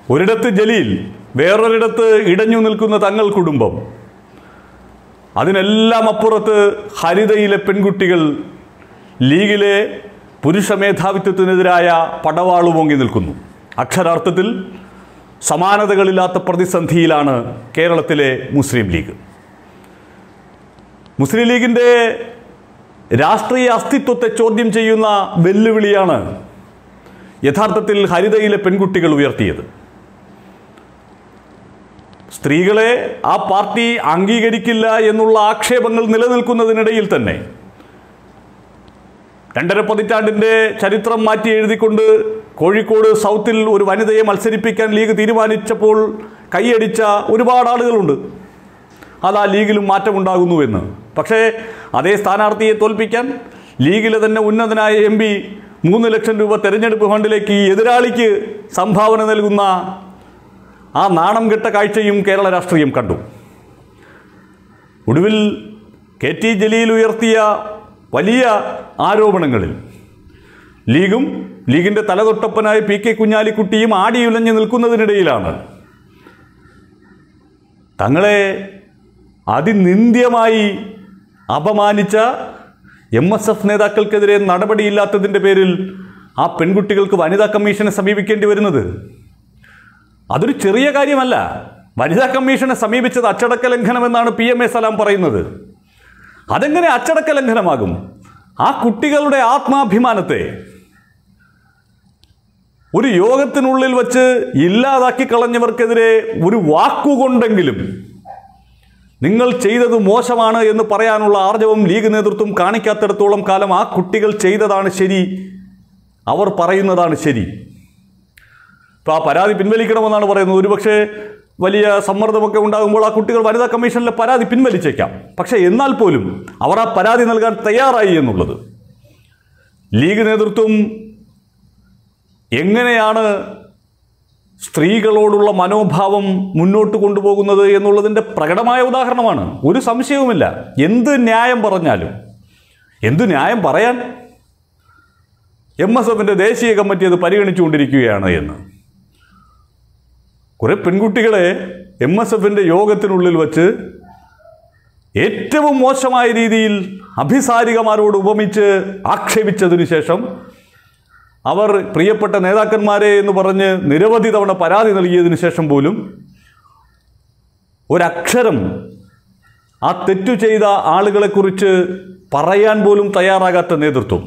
ഒരിടത്ത് ജലീൽ വേറൊരിടത്ത് ഇടഞ്ഞു നിൽക്കുന്ന തങ്ങൾ കുടുംബം അതിനെല്ലാം അപ്പുറത്ത് ഹരിതയിലെ പെൺകുട്ടികൾ ലീഗിലെ പുരുഷ മേധാവിത്വത്തിനെതിരായ പടവാളുമോങ്ങി നിൽക്കുന്നു അക്ഷരാർത്ഥത്തിൽ സമാനതകളില്ലാത്ത പ്രതിസന്ധിയിലാണ് കേരളത്തിലെ മുസ്ലിം ലീഗ് മുസ്ലിം ലീഗിൻ്റെ രാഷ്ട്രീയ അസ്തിത്വത്തെ ചോദ്യം ചെയ്യുന്ന വെല്ലുവിളിയാണ് യഥാർത്ഥത്തിൽ ഹരിതയിലെ പെൺകുട്ടികൾ ഉയർത്തിയത് സ്ത്രീകളെ ആ പാർട്ടി അംഗീകരിക്കില്ല എന്നുള്ള ആക്ഷേപങ്ങൾ നിലനിൽക്കുന്നതിനിടയിൽ തന്നെ രണ്ടര പതിറ്റാണ്ടിൻ്റെ ചരിത്രം മാറ്റി എഴുതിക്കൊണ്ട് കോഴിക്കോട് സൗത്തിൽ ഒരു വനിതയെ മത്സരിപ്പിക്കാൻ ലീഗ് തീരുമാനിച്ചപ്പോൾ കൈയടിച്ച ഒരുപാട് ആളുകളുണ്ട് അത് ആ ലീഗിലും മാറ്റമുണ്ടാകുന്നുവെന്ന് പക്ഷേ അതേ സ്ഥാനാർത്ഥിയെ തോൽപ്പിക്കാൻ ലീഗിലെ തന്നെ ഉന്നതനായ എം പി മൂന്ന് ലക്ഷം രൂപ തെരഞ്ഞെടുപ്പ് ഫണ്ടിലേക്ക് ഈ എതിരാളിക്ക് സംഭാവന നൽകുന്ന ആ നാണം കെട്ട കാഴ്ചയും കേരള രാഷ്ട്രീയം കണ്ടു ഒടുവിൽ കെ ടി ജലീൽ ഉയർത്തിയ വലിയ ആരോപണങ്ങളിൽ ലീഗും ലീഗിൻ്റെ തലതൊട്ടപ്പനായ പി കെ കുഞ്ഞാലിക്കുട്ടിയും ആടിയുലഞ്ഞു നിൽക്കുന്നതിനിടയിലാണ് തങ്ങളെ അതിനിന്ദ്യമായി അപമാനിച്ച എം എസ് എഫ് നേതാക്കൾക്കെതിരെ നടപടിയില്ലാത്തതിൻ്റെ പേരിൽ ആ പെൺകുട്ടികൾക്ക് വനിതാ കമ്മീഷനെ സമീപിക്കേണ്ടി വരുന്നത് അതൊരു ചെറിയ കാര്യമല്ല വനിതാ കമ്മീഷനെ സമീപിച്ചത് അച്ചടക്ക ലംഘനമെന്നാണ് പി എം എ സലാം പറയുന്നത് അതെങ്ങനെ അച്ചടക്ക ലംഘനമാകും ആ കുട്ടികളുടെ ആത്മാഭിമാനത്തെ ഒരു യോഗത്തിനുള്ളിൽ വച്ച് ഇല്ലാതാക്കി കളഞ്ഞവർക്കെതിരെ ഒരു വാക്കുകൊണ്ടെങ്കിലും നിങ്ങൾ ചെയ്തത് മോശമാണ് എന്ന് പറയാനുള്ള ആർജവം ലീഗ് നേതൃത്വം കാണിക്കാത്തിടത്തോളം കാലം ആ കുട്ടികൾ ചെയ്തതാണ് ശരി അവർ പറയുന്നതാണ് ശരി ഇപ്പോൾ ആ പരാതി പിൻവലിക്കണമെന്നാണ് പറയുന്നത് ഒരുപക്ഷെ വലിയ സമ്മർദ്ദമൊക്കെ ഉണ്ടാകുമ്പോൾ ആ കുട്ടികൾ വനിതാ കമ്മീഷനിലെ പരാതി പിൻവലിച്ചേക്കാം പക്ഷേ എന്നാൽ പോലും അവർ ആ പരാതി നൽകാൻ തയ്യാറായി എന്നുള്ളത് ലീഗ് നേതൃത്വം എങ്ങനെയാണ് സ്ത്രീകളോടുള്ള മനോഭാവം മുന്നോട്ട് കൊണ്ടുപോകുന്നത് എന്നുള്ളതിൻ്റെ പ്രകടമായ ഉദാഹരണമാണ് ഒരു സംശയവുമില്ല എന്ത് ന്യായം പറഞ്ഞാലും എന്ത് ന്യായം പറയാൻ എം എസ് എഫിൻ്റെ ദേശീയ കമ്മിറ്റി അത് പരിഗണിച്ചുകൊണ്ടിരിക്കുകയാണ് എന്ന് കുറെ പെൺകുട്ടികളെ എം എസ് എഫിൻ്റെ യോഗത്തിനുള്ളിൽ വച്ച് ഏറ്റവും മോശമായ രീതിയിൽ അഭിസാരികമാരോട് ഉപമിച്ച് ആക്ഷേപിച്ചതിനു ശേഷം അവർ പ്രിയപ്പെട്ട നേതാക്കന്മാരെ എന്ന് പറഞ്ഞ് നിരവധി തവണ പരാതി നൽകിയതിനു ശേഷം പോലും ഒരക്ഷരം ആ തെറ്റു ചെയ്ത ആളുകളെക്കുറിച്ച് പറയാൻ പോലും തയ്യാറാകാത്ത നേതൃത്വം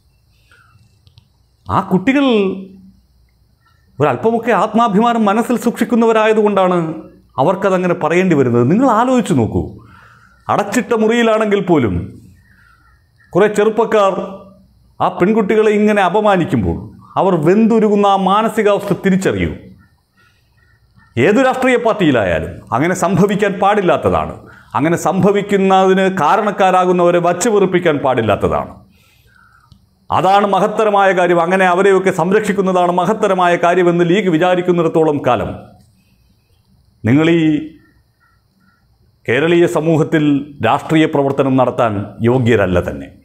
ആ കുട്ടികൾ ഒരല്പമൊക്കെ ആത്മാഭിമാനം മനസ്സിൽ സൂക്ഷിക്കുന്നവരായതുകൊണ്ടാണ് അവർക്കതങ്ങനെ പറയേണ്ടി വരുന്നത് നിങ്ങൾ ആലോചിച്ച് നോക്കൂ അടച്ചിട്ട മുറിയിലാണെങ്കിൽ പോലും കുറേ ചെറുപ്പക്കാർ ആ പെൺകുട്ടികളെ ഇങ്ങനെ അപമാനിക്കുമ്പോൾ അവർ വെന്തുരുകുന്ന ആ മാനസികാവസ്ഥ തിരിച്ചറിയൂ ഏതു രാഷ്ട്രീയ പാർട്ടിയിലായാലും അങ്ങനെ സംഭവിക്കാൻ പാടില്ലാത്തതാണ് അങ്ങനെ സംഭവിക്കുന്നതിന് കാരണക്കാരാകുന്നവരെ വച്ച് വെറുപ്പിക്കാൻ പാടില്ലാത്തതാണ് അതാണ് മഹത്തരമായ കാര്യം അങ്ങനെ അവരെയൊക്കെ സംരക്ഷിക്കുന്നതാണ് മഹത്തരമായ കാര്യമെന്ന് ലീഗ് വിചാരിക്കുന്നിടത്തോളം കാലം നിങ്ങൾ ഈ കേരളീയ സമൂഹത്തിൽ രാഷ്ട്രീയ പ്രവർത്തനം നടത്താൻ യോഗ്യരല്ല തന്നെ